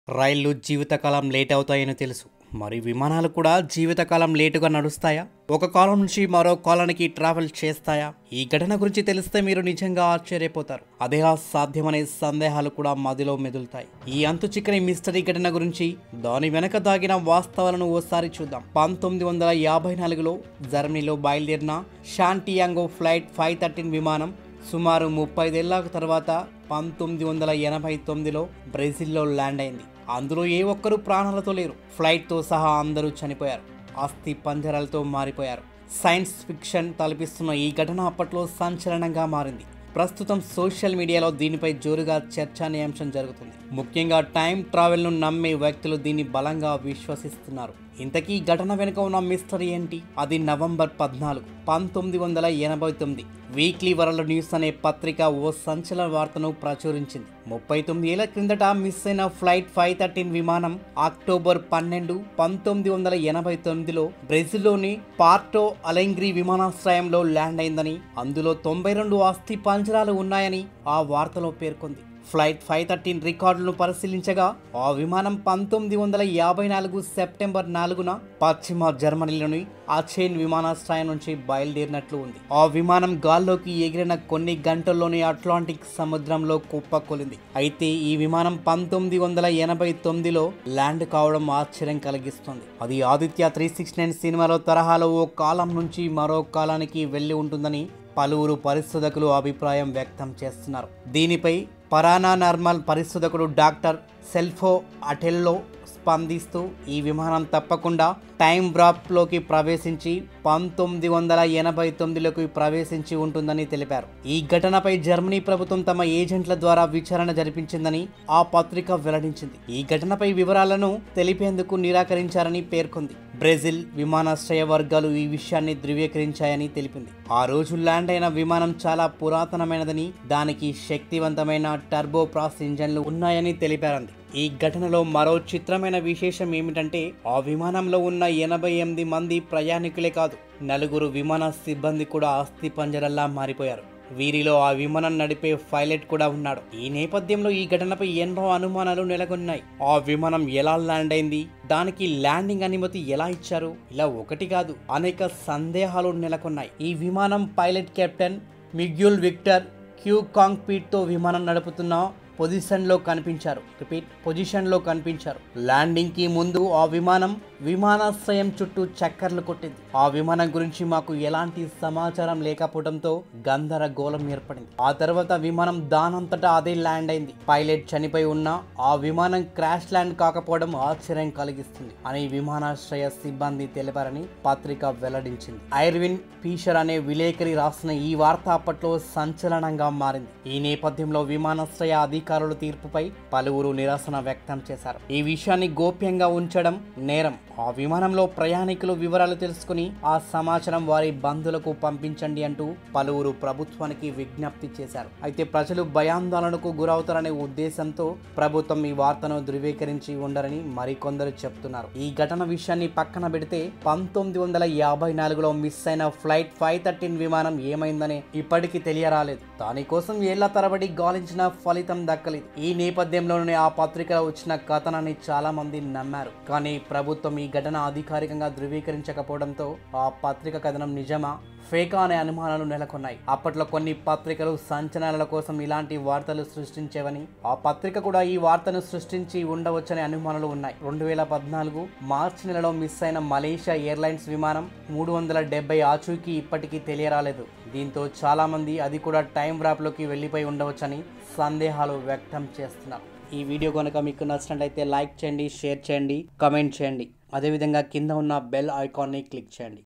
రైళ్లు జీవితకాలం లేట్ అవుతాయని తెలుసు మరి విమానాలు కూడా జీవితకాలం లేటుగా నడుస్తాయా ఒక కాలం నుంచి మరో కాలానికి ట్రావెల్ చేస్తాయా ఈ ఘటన గురించి తెలిస్తే మీరు నిజంగా ఆశ్చర్యపోతారు అదేలా సాధ్యమనే సందేహాలు కూడా మదిలో మెదులుతాయి ఈ అంతు చిక్కని మిస్టరీ ఘటన గురించి దాని వెనక దాగిన వాస్తవాలను ఓసారి చూద్దాం పంతొమ్మిది వందల యాభై నాలుగులో జర్మనీలో బయలుదేరిన షాంటియాంగో ఫ్లైట్ ఫైవ్ థర్టీన్ విమానం సుమారు ముప్పైదేళ్ల తర్వాత పంతొమ్మిది వందల ఎనభై తొమ్మిదిలో బ్రెజిల్లో ల్యాండ్ అయింది అందులో ఏ ఒక్కరూ ప్రాణాలతో లేరు ఫ్లైట్తో సహా అందరూ చనిపోయారు అస్థి పంజరాలతో మారిపోయారు సైన్స్ ఫిక్షన్ తలపిస్తున్న ఈ ఘటన అప్పట్లో సంచలనంగా మారింది ప్రస్తుతం సోషల్ మీడియాలో దీనిపై జోరుగా చర్చానీయాంశం జరుగుతుంది ముఖ్యంగా టైం ట్రావెల్ను నమ్మే వ్యక్తులు దీన్ని బలంగా విశ్వసిస్తున్నారు ఇంతకీ ఈ ఘటన వెనుక ఉన్న మిస్టరీ ఏంటి అది నవంబర్ పద్నాలుగు పంతొమ్మిది వందల ఎనభై తొమ్మిది వీక్లీ వరల్డ్ న్యూస్ అనే పత్రిక ఓ సంచలన వార్తను ప్రచురించింది ముప్పై తొమ్మిది ఏళ్ల క్రిందట మిస్ అయిన ఫ్లైట్ ఫైవ్ థర్టీన్ విమానం అక్టోబర్ పన్నెండు పంతొమ్మిది వందల ఎనభై తొమ్మిదిలో బ్రెజిల్లోని పార్టో అలెంగ్రీ విమానాశ్రయంలో ల్యాండ్ అయిందని అందులో తొంభై రెండు అస్థి పంజరాలు ఉన్నాయని ఆ వార్తలో పేర్కొంది ఫ్లైట్ ఫైవ్ థర్టీన్ రికార్డులను పరిశీలించగా ఆ విమానం పంతొమ్మిది వందల యాభై నాలుగు సెప్టెంబర్ నాలుగున పశ్చిమ జర్మనీలోని అచేన్ విమానాశ్రయం నుంచి బయలుదేరినట్లు ఉంది ఆ విమానం గాల్లోకి ఎగిరిన కొన్ని గంటల్లోనే అట్లాంటిక్ సముద్రంలో కుప్పకొలింది అయితే ఈ విమానం పంతొమ్మిది వందల ఎనభై తొమ్మిదిలో ల్యాండ్ కావడం ఆశ్చర్యం కలిగిస్తుంది అది ఆదిత్య త్రీ సిక్స్ నైన్ సినిమాలో తరహాలో ఓ కాలం నుంచి మరో కాలానికి వెళ్ళి ఉంటుందని పలువురు పరిశోధకులు అభిప్రాయం వ్యక్తం చేస్తున్నారు దీనిపై పరానార్మల్ పరిశోధకుడు డాక్టర్ సెల్ఫో అటెల్లో స్పందిస్తూ ఈ విమానం తప్పకుండా టైం డ్రాప్లోకి ప్రవేశించి పంతొమ్మిది వందల ఎనభై తొమ్మిదిలోకి ప్రవేశించి ఉంటుందని తెలిపారు ఈ ఘటనపై జర్మనీ ప్రభుత్వం తమ ఏజెంట్ల ద్వారా విచారణ జరిపించిందని ఆ పత్రిక వెల్లడించింది ఈ ఘటనపై వివరాలను తెలిపేందుకు నిరాకరించారని పేర్కొంది బ్రెజిల్ విమానాశ్రయ వర్గాలు ఈ విషయాన్ని ధృవీకరించాయని తెలిపింది ఆ రోజు ల్యాండ్ అయిన విమానం చాలా పురాతనమైనదని దానికి శక్తివంతమైన టర్బో ప్రాస్ ఇంజన్లు ఉన్నాయని తెలిపారంది ఈ ఘటనలో మరో చిత్రమైన విశేషం ఏమిటంటే ఆ విమానంలో ఉన్న ఎనభై ఎనిమిది మంది ప్రయాణికులే కాదు నలుగురు విమాన సిబ్బంది కూడా అస్థి పంజరల్లా మారిపోయారు వీరిలో ఆ విమానం నడిపే పైలట్ కూడా ఉన్నాడు ఈ నేపథ్యంలో ఈ ఘటనపై ఎన్నో అనుమానాలు నెలకొన్నాయి ఆ విమానం ఎలా ల్యాండ్ అయింది దానికి ల్యాండింగ్ అనుమతి ఎలా ఇచ్చారు ఇలా ఒకటి కాదు అనేక సందేహాలు నెలకొన్నాయి ఈ విమానం పైలట్ కెప్టెన్ మిగ్యూల్ విక్టర్ క్యూ కాంక్పీట్తో విమానం నడుపుతున్న పొజిషన్లో కనిపించారు రిపీట్ పొజిషన్లో కనిపించారు ల్యాండింగ్కి ముందు ఆ విమానం విమానాశ్రయం చుట్టూ చక్కర్లు కొట్టింది ఆ విమానం గురించి మాకు ఎలాంటి సమాచారం లేకపోవడంతో గందరగోళం ఏర్పడింది ఆ తర్వాత విమానం దానంతటా అదే ల్యాండ్ అయింది పైలట్ చనిపోయి ఉన్న ఆ విమానం క్రాష్ ల్యాండ్ కాకపోవడం ఆశ్చర్యం కలిగిస్తుంది అని విమానాశ్రయ సిబ్బంది తెలిపారని పత్రిక వెల్లడించింది ఐర్విన్ పీషర్ అనే విలేకరి రాసిన ఈ వార్త అప్పట్లో సంచలనంగా మారింది ఈ నేపథ్యంలో విమానాశ్రయ అధికారుల తీర్పుపై పలువురు నిరసన వ్యక్తం చేశారు ఈ విషయాన్ని గోప్యంగా ఉంచడం నేరం ఆ విమానంలో ప్రయాణికులు వివరాలు తెలుసుకుని ఆ సమాచారం వారి బంధువులకు పంపించండి అంటూ పలువురు ప్రభుత్వానికి విజ్ఞప్తి చేశారు అయితే ప్రజలు భయాందోళనకు గురవుతారనే ఉద్దేశంతో ప్రభుత్వం ఈ వార్తను ధృవీకరించి ఉండరని మరికొందరు చెప్తున్నారు ఈ ఘటన విషయాన్ని పక్కన పెడితే పంతొమ్మిది వందల యాభై నాలుగులో మిస్ అయిన ఫ్లైట్ ఫైవ్ థర్టీన్ విమానం ఏమైందని ఇప్పటికీ తెలియరాలేదు దానికోసం ఏళ్ల తరబడి గాలించిన ఫలితం దక్కలేదు ఈ నేపథ్యంలోనే ఆ పత్రికలో వచ్చిన కథనాన్ని చాలా మంది నమ్మారు కానీ ప్రభుత్వం ఈ ఘటన అధికారికంగా ధృవీకరించకపోవడంతో ఆ పత్రిక కథనం నిజమా ఫేకా అనే అనుమానాలు నెలకొన్నాయి అప్పట్లో కొన్ని పత్రికలు సంచలనాల కోసం ఇలాంటి వార్తలు సృష్టించేవని ఆ పత్రిక కూడా ఈ వార్తను సృష్టించి ఉండవచ్చనే అనుమానాలు ఉన్నాయి రెండు వేల పద్నాలుగు మార్చి నెలలో మిస్ అయిన మలేషియా ఎయిర్లైన్స్ విమానం మూడు వందల డెబ్బై ఆచూకీ ఇప్పటికీ తెలియరాలేదు దీంతో చాలా మంది అది కూడా టైం ర్యాప్లోకి వెళ్ళిపోయి ఉండవచ్చని సందేహాలు వ్యక్తం చేస్తున్నారు ఈ వీడియో కనుక మీకు నచ్చినట్లయితే లైక్ చేయండి షేర్ చేయండి కమెంట్ చేయండి అదేవిధంగా కింద ఉన్న బెల్ ఐకాన్ని క్లిక్ చేయండి